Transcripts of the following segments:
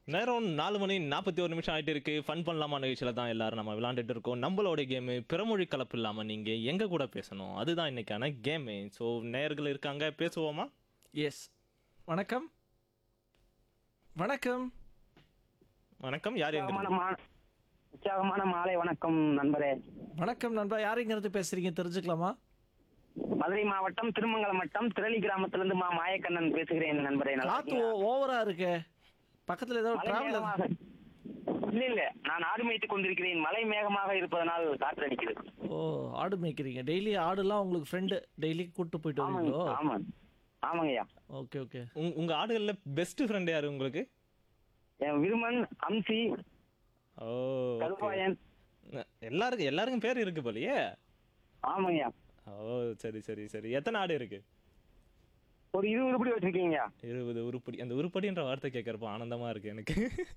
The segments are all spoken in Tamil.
நேரம் நாலு மணி நாற்பத்தி ஒரு நிமிஷம் ஆயிட்டு இருக்கு ஃபன் பண்ணலாமா நிகழ்ச்சியில தான் எல்லாரும் நம்ம விளாண்டுட்டு இருக்கோம் நம்மளோட கேமு பிறமொழி கலப்பு இல்லாம நீங்க எங்க கூட பேசணும் அதுதான் இன்னைக்கான கேமு ஸோ நேயர்கள் இருக்காங்க பேசுவோமா எஸ் வணக்கம் வணக்கம் வணக்கம் யார் எங்க உற்சாகமான மா- உற்சாகமான மாலை வணக்கம் நண்பரே வணக்கம் நண்பா யாருங்கிறது பேசுறீங்க தெரிஞ்சுக்கலாமா மதுரை மாவட்டம் திருமங்கலம் வட்டம் திரளி கிராமத்திலிருந்து மா மாயக்கண்ணன் பேசுகிறேன் நண்பரே நல்லா காத்து இருக்கீங்களா? ஓவரா இருக்கு பக்கத்துல ஏதோ மழை டிராவல் மேகமாக இல்ல இல்ல நான் ஆடு மேய்த்துக் கொண்டிருக்கிறேன் மழை மேகமாக இருப்பதனால் காற்று அடிக்கிறது ஓ ஆடு மேய்க்கிறீங்க டெய்லி ஆடுலாம் உங்களுக்கு ஃப்ரெண்டு டெய்லி கூட்டு போயிட்டு ஆமாங்க வருவீங்களோ ஆமா ஆமாங்கய்யா ஓகே ஓகே உங்க- உங்க ஆடுகள்ல பெஸ்ட் ஃப்ரெண்ட் யாரு உங்களுக்கு என் விருமன் அம்சி ஓ கருப்பாயன் எல்லாருக்கும் எல்லாருக்கும் பேர் இருக்கு போலயே ஆமாங்கய்யா ஓ சரி சரி சரி எத்தனை ஆடு இருக்கு ஒரு இருபது படி வச்சிருக்கீங்கய்யா இருபது உருப்படி அந்த உருப்படின்ற வார்த்தை கேட்கறப்ப ஆனந்தமா இருக்கு எனக்கு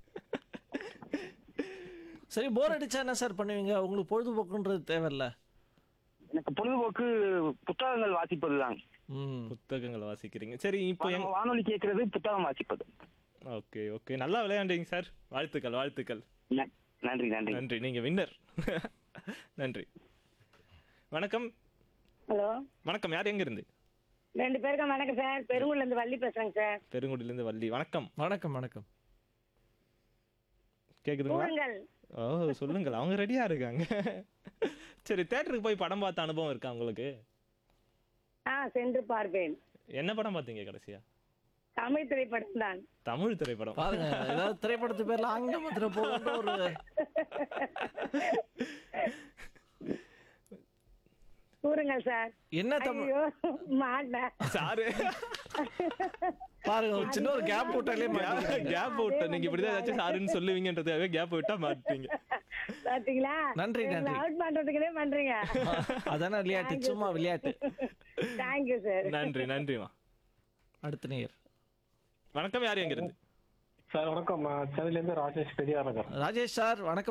சரி போர் அடிச்சா என்ன சார் பண்ணுவீங்க உங்களுக்கு பொழுதுபோக்குன்றது தேவையில்ல எனக்கு பொழுதுபோக்கு புத்தகங்கள் வாசிப்பதுதான் ம் புத்தகங்களை வாசிக்கிறீங்க சரி இப்போ எங்க வானொலி கேட்கறது புத்தகம் வாசிப்பது ஓகே ஓகே நல்லா விளையாண்டீங்க சார் வாழ்த்துக்கள் வாழ்த்துக்கள் ந- நன்றி நன்றி நன்றி நீங்க வின்னர் நன்றி வணக்கம் ஹலோ வணக்கம் யார் எங்க இருந்து ரெண்டு பேருக்கும் வணக்கம் சார் பெருங்குள்ள இருந்து வள்ளி பேசுறேங்க சார் பெருங்குடியில இருந்து வள்ளி வணக்கம் வணக்கம் வணக்கம் கேக்குதுங்களா கூறுங்கள் ஓ சொல்லுங்கள் அவங்க ரெடியா இருக்காங்க சரி தேட்டருக்கு போய் படம் பார்த்த அனுபவம் இருக்கா உங்களுக்கு ஆ சென்று பார்ப்பேன் என்ன படம் பார்த்தீங்க கடைசியா தமிழ் திரைப்படம் தான் தமிழ் திரைப்படம் பாருங்க ஏதாவது திரைப்படத்து பேர்ல ஆங்கிலத்துல போகின்ற ஒரு கூறுங்கள் சார் என்ன தமிழ் ஐயோ மாட்டேன் சாரு பாருங்க ஒரு சின்ன ஒரு கேப் போட்டாலே மாட்டிக்கிறீங்க. கேப் விட்ட நீங்க இப்படிதான் ஏதாச்சும் சாருன்னு சொல்லுவீங்கன்றதுக்காக கேப் விட்டா மாட்டீங்க பாத்தீங்களா நன்றி, நன்றி. அவுட் பண்றதுக்குனே பண்றீங்க அதானே விளையாட்டு சும்மா விளையாட்டு தேங்க்யூ சார் நன்றி நன்றிமா அடுத்த நேயர் வணக்கம் யார் எங்க இருந்து சார் வணக்கம் நான் சென்னையிலேருந்து ராஜேஷ் பெரியார் நகர் ராஜேஷ் சார் வணக்கம்